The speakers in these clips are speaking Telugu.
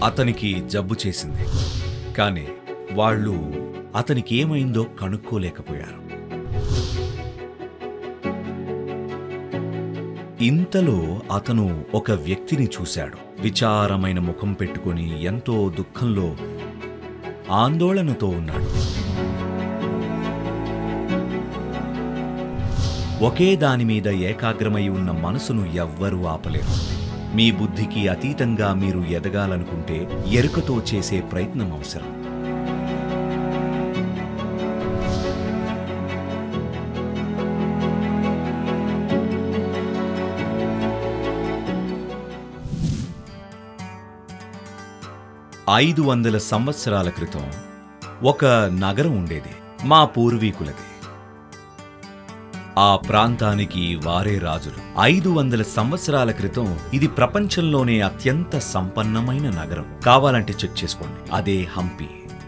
అతనికి జబ్బు చేసింది కానీ వాళ్ళు అతనికి ఏమైందో కనుక్కోలేకపోయారు ఇంతలో అతను ఒక వ్యక్తిని చూశాడు విచారమైన ముఖం పెట్టుకుని ఎంతో దుఃఖంలో ఆందోళనతో ఉన్నాడు ఒకే దాని మీద ఏకాగ్రమై ఉన్న మనసును ఎవ్వరూ ఆపలేరు మీ బుద్ధికి అతీతంగా మీరు ఎదగాలనుకుంటే ఎరుకతో చేసే ప్రయత్నం అవసరం ఐదు వందల సంవత్సరాల క్రితం ఒక నగరం ఉండేది మా పూర్వీకులది ఆ ప్రాంతానికి వారే రాజులు ఐదు వందల సంవత్సరాల క్రితం ఇది ప్రపంచంలోనే అత్యంత సంపన్నమైన నగరం కావాలంటే చెక్ చేసుకోండి అదే హంపి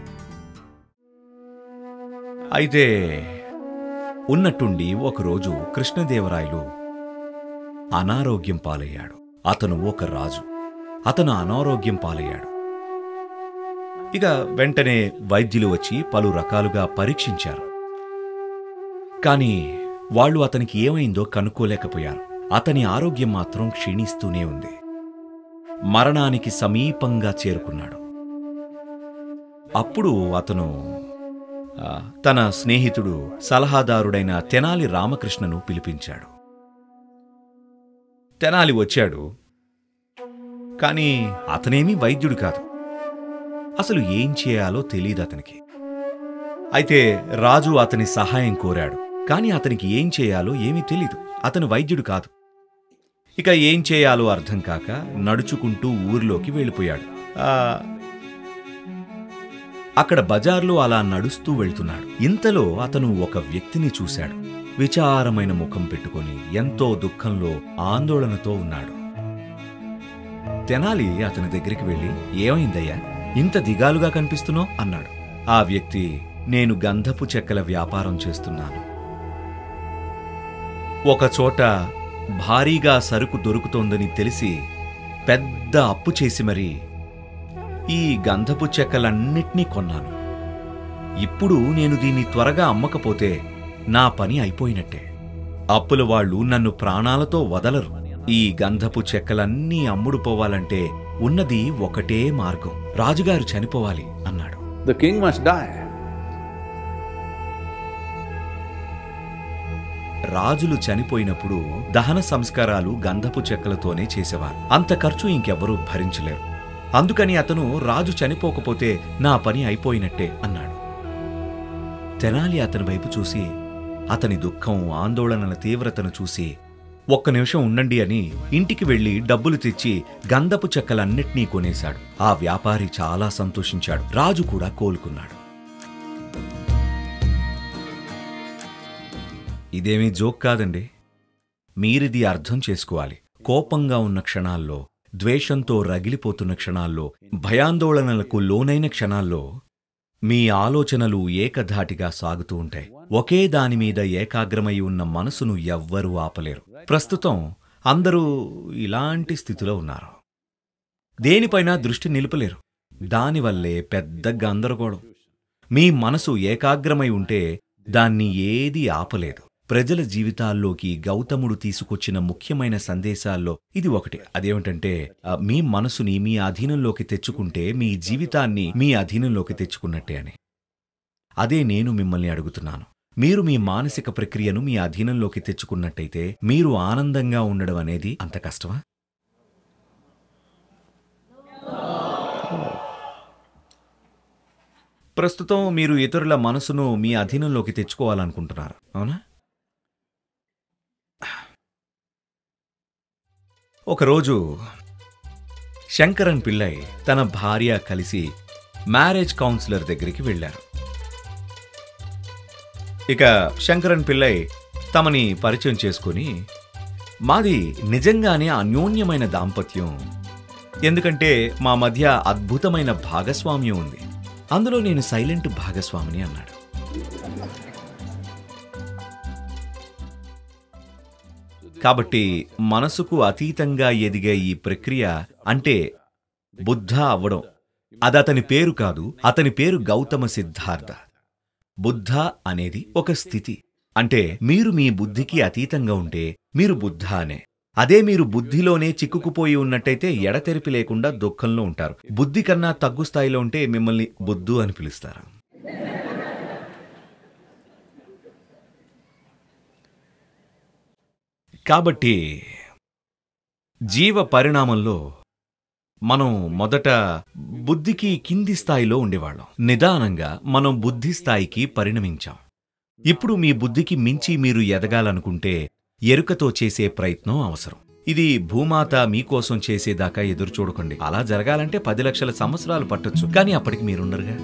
అయితే ఉన్నట్టుండి ఒకరోజు కృష్ణదేవరాయలు అనారోగ్యం పాలయ్యాడు అతను ఒక రాజు అతను అనారోగ్యం పాలయ్యాడు ఇక వెంటనే వైద్యులు వచ్చి పలు రకాలుగా పరీక్షించారు కానీ వాళ్ళు అతనికి ఏమైందో కనుక్కోలేకపోయారు అతని ఆరోగ్యం మాత్రం క్షీణిస్తూనే ఉంది మరణానికి సమీపంగా చేరుకున్నాడు అప్పుడు అతను ఆ, తన స్నేహితుడు సలహాదారుడైన తెనాలి రామకృష్ణను పిలిపించాడు తెనాలి వచ్చాడు కానీ అతనేమీ వైద్యుడు కాదు అసలు ఏం చేయాలో తెలియదు అతనికి అయితే రాజు అతని సహాయం కోరాడు కానీ అతనికి ఏం చేయాలో ఏమీ తెలీదు అతను వైద్యుడు కాదు ఇక ఏం చేయాలో అర్థం కాక నడుచుకుంటూ ఊరిలోకి వెళ్ళిపోయాడు ఆ, అక్కడ బజార్లో అలా నడుస్తూ వెళ్తున్నాడు ఇంతలో అతను ఒక వ్యక్తిని చూశాడు విచారమైన ముఖం పెట్టుకొని ఎంతో దుఃఖంలో ఆందోళనతో ఉన్నాడు తెనాలి అతని దగ్గరికి వెళ్ళి ఏమైందయ్యా ఇంత దిగాలుగా కనిపిస్తున్నావు అన్నాడు ఆ వ్యక్తి నేను గంధపు చెక్కల వ్యాపారం చేస్తున్నాను ఒక చోట భారీగా సరుకు దొరుకుతోందని తెలిసి పెద్ద అప్పు చేసి మరీ ఈ గంధపు చెక్కలన్నిటినీ కొన్నాను ఇప్పుడు నేను దీన్ని త్వరగా అమ్మకపోతే నా పని అయిపోయినట్టే అప్పుల వాళ్ళు నన్ను ప్రాణాలతో వదలరు ఈ గంధపు చెక్కలన్నీ అమ్ముడు పోవాలంటే ఉన్నది ఒకటే మార్గం రాజుగారు చనిపోవాలి అన్నాడు The king must die. రాజులు చనిపోయినప్పుడు దహన సంస్కారాలు గంధపు చెక్కలతోనే చేసేవారు అంత ఖర్చు ఇంకెవ్వరూ భరించలేరు అందుకని అతను రాజు చనిపోకపోతే నా పని అయిపోయినట్టే అన్నాడు తెనాలి అతని వైపు చూసి అతని దుఃఖం ఆందోళనల తీవ్రతను చూసి ఒక్క నిమిషం ఉండండి అని ఇంటికి వెళ్లి డబ్బులు తెచ్చి గంధపు చెక్కలన్నిటినీ కొనేశాడు ఆ వ్యాపారి చాలా సంతోషించాడు రాజు కూడా కోలుకున్నాడు ఇదేమీ జోక్ కాదండి మీరిది అర్థం చేసుకోవాలి కోపంగా ఉన్న క్షణాల్లో ద్వేషంతో రగిలిపోతున్న క్షణాల్లో భయాందోళనలకు లోనైన క్షణాల్లో మీ ఆలోచనలు ఏకధాటిగా సాగుతూ ఉంటాయి ఒకే దాని మీద ఏకాగ్రమై ఉన్న మనసును ఎవ్వరూ ఆపలేరు ప్రస్తుతం అందరూ ఇలాంటి స్థితిలో ఉన్నారు దేనిపైన దృష్టి నిలుపలేరు దానివల్లే పెద్ద గందరగోళం మీ మనసు ఏకాగ్రమై ఉంటే దాన్ని ఏది ఆపలేదు ప్రజల జీవితాల్లోకి గౌతముడు తీసుకొచ్చిన ముఖ్యమైన సందేశాల్లో ఇది ఒకటి అదేమిటంటే ఆ, మీ మనసుని మీ అధీనంలోకి తెచ్చుకుంటే మీ జీవితాన్ని మీ అధీనంలోకి తెచ్చుకున్నట్టే అని అదే నేను మిమ్మల్ని అడుగుతున్నాను మీరు మీ మానసిక ప్రక్రియను మీ అధీనంలోకి తెచ్చుకున్నట్టయితే మీరు ఆనందంగా ఉండడం అనేది అంత కష్టమా ప్రస్తుతం మీరు ఇతరుల మనసును మీ అధీనంలోకి తెచ్చుకోవాలనుకుంటున్నారు అవునా ఒకరోజు శంకరన్ పిల్లై తన భార్య కలిసి మ్యారేజ్ కౌన్సిలర్ దగ్గరికి వెళ్ళారు ఇక శంకరన్ పిల్లై తమని పరిచయం చేసుకుని మాది నిజంగానే అన్యోన్యమైన దాంపత్యం ఎందుకంటే మా మధ్య అద్భుతమైన భాగస్వామ్యం ఉంది అందులో నేను సైలెంట్ భాగస్వామిని అన్నాడు కాబట్టి మనసుకు అతీతంగా ఎదిగే ఈ ప్రక్రియ అంటే బుద్ధ అవ్వడం అది అతని పేరు కాదు అతని పేరు గౌతమ సిద్ధార్థ బుద్ధ అనేది ఒక స్థితి అంటే మీరు మీ బుద్ధికి అతీతంగా ఉంటే మీరు బుద్ధ అనే అదే మీరు బుద్ధిలోనే చిక్కుకుపోయి ఉన్నట్టయితే ఎడతెరిపి లేకుండా దుఃఖంలో ఉంటారు బుద్ధి కన్నా తగ్గు స్థాయిలో ఉంటే మిమ్మల్ని బుద్ధు అని పిలుస్తారు కాబట్టి జీవ పరిణామంలో మనం మొదట బుద్ధికి కింది స్థాయిలో ఉండేవాళ్ళం నిదానంగా మనం బుద్ధి స్థాయికి పరిణమించాం ఇప్పుడు మీ బుద్ధికి మించి మీరు ఎదగాలనుకుంటే ఎరుకతో చేసే ప్రయత్నం అవసరం ఇది భూమాత మీకోసం చేసేదాకా ఎదురు చూడకండి అలా జరగాలంటే పది లక్షల సంవత్సరాలు పట్టొచ్చు కానీ అప్పటికి మీరుండరుగా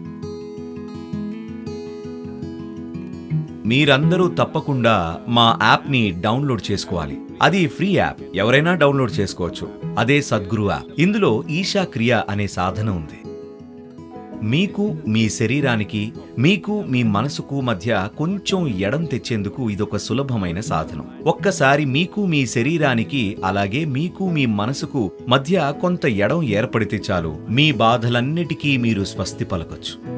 మీరందరూ తప్పకుండా మా యాప్ని డౌన్లోడ్ చేసుకోవాలి అది ఫ్రీ యాప్ ఎవరైనా డౌన్లోడ్ చేసుకోవచ్చు అదే సద్గురు యాప్ ఇందులో ఈశా క్రియ అనే సాధన ఉంది మీకు మీ శరీరానికి మీకు మీ మనసుకు మధ్య కొంచెం ఎడం తెచ్చేందుకు ఇదొక సులభమైన సాధనం ఒక్కసారి మీకు మీ శరీరానికి అలాగే మీకు మీ మనసుకు మధ్య కొంత ఎడం ఏర్పడితే చాలు మీ బాధలన్నిటికీ మీరు స్వస్తి పలకొచ్చు